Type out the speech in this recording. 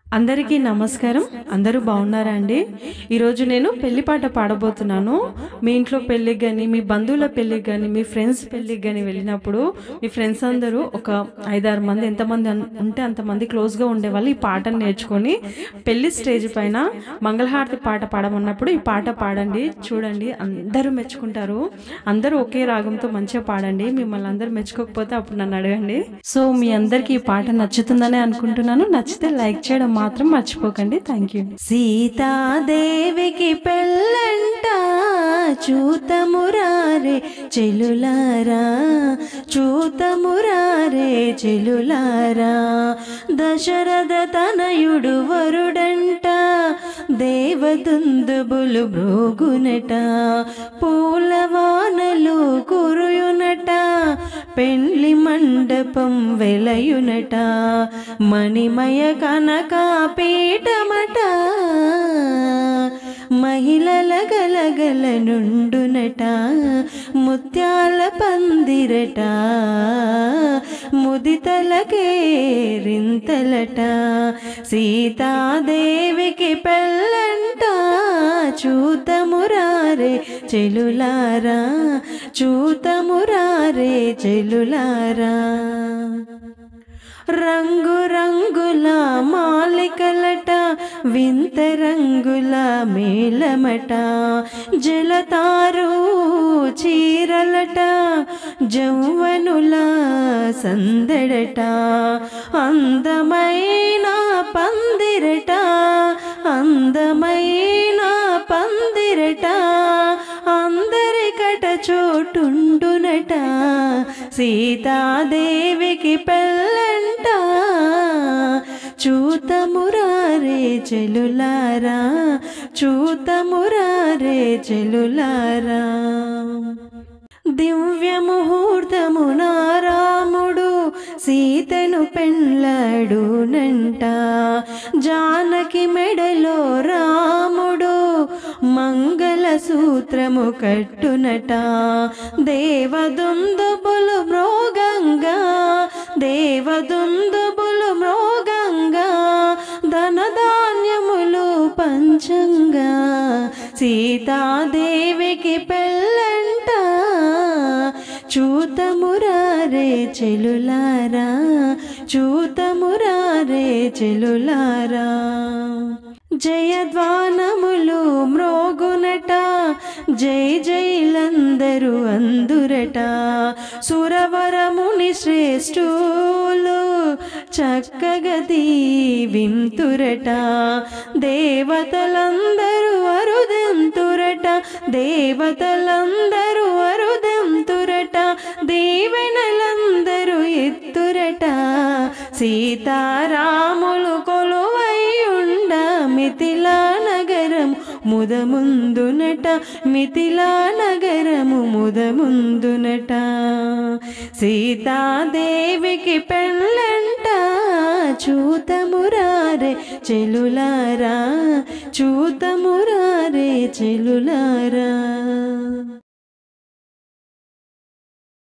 అందరికీ నమస్కారం అందరూ బాగున్నారా అండి ఈరోజు నేను పెళ్లి పాట పాడబోతున్నాను మీ ఇంట్లో పెళ్ళికి కానీ మీ బంధువుల పెళ్ళికి కానీ మీ ఫ్రెండ్స్ పెళ్ళికి కానీ వెళ్ళినప్పుడు మీ ఫ్రెండ్స్ అందరూ ఒక ఐదారు మంది ఎంతమంది అన్- ఉంటే అంతమంది క్లోజ్గా ఉండేవాళ్ళు ఈ పాటను నేర్చుకొని పెళ్లి స్టేజ్ పైన మంగళహారతి పాట పాడమన్నప్పుడు ఈ పాట పాడండి చూడండి అందరూ మెచ్చుకుంటారు అందరూ ఒకే రాగంతో మంచిగా పాడండి మిమ్మల్ని అందరూ మెచ్చుకోకపోతే అప్పుడు నన్ను అడగండి సో మీ అందరికీ ఈ పాట నచ్చుతుందనే అనుకుంటున్నాను నచ్చితే లైక్ చేయడం మాత్రం మర్చిపోకండి థ్యాంక్ యూ సీతాదేవికి పెళ్ళంట చూతమురారే చెలులారా చూతమురారే చెలులారా దశరథ తనయుడు వరుడంట దేవదుందుబులు బ్రోగునట పూలవానలు కురుయునట పెండ్లి మండపం వెలయునట మణిమయ కనక పీఠమట మహిళల గలగల నుండునట ముత్యాల పందిరట ముదితలకే రింతలట సీతాదేవికి పెళ్ళంట చూతమురారే చెలులారా చూతమురారే చెలులారా రంగు రంగుల మాలికలట వింత రంగుల మేళమట జలతారు చీరలట జౌవనుల సందడట అందమైన పందిరట అందమైన పందిరట అందరికట చోటుండునట సీతాదేవికి పెళ్ళంట చూతమురారే చెలులారా చూతమురారే చెలులారా దివ్య ముహూర్తమున రాముడు సీతను పెళ్ళాడునంట జానకి మెడలో రాముడు మంగళ సూత్రము కట్టునట దేవదుందుబులు మృగంగా దేవదుందుబులు మృగంగా ధనధాన్యములు పంచంగా సీతాదేవికి పెళ్ళంట చూతమురారే చెలులారా చూతమురారే చెలులారా జయధ్వానములు మ్రోగునట జై జైలందరూ అందురట సురవరముని శ్రేష్ఠులు చక్కగా దీవింతురట దేవతలందరూ అరుదెంతురట దేవతలందరూ అరుదెంతురట దీవెనలందరూ ఎత్తురట సీతారాములు కొలువైయుండ మిథిలా నగరం ముదముందునట మిథిలా నగరము ముదముందునట సీతాదేవికి పెళ్ళంట చూతమురారే చెలులారా చూతమురారే చెలులారా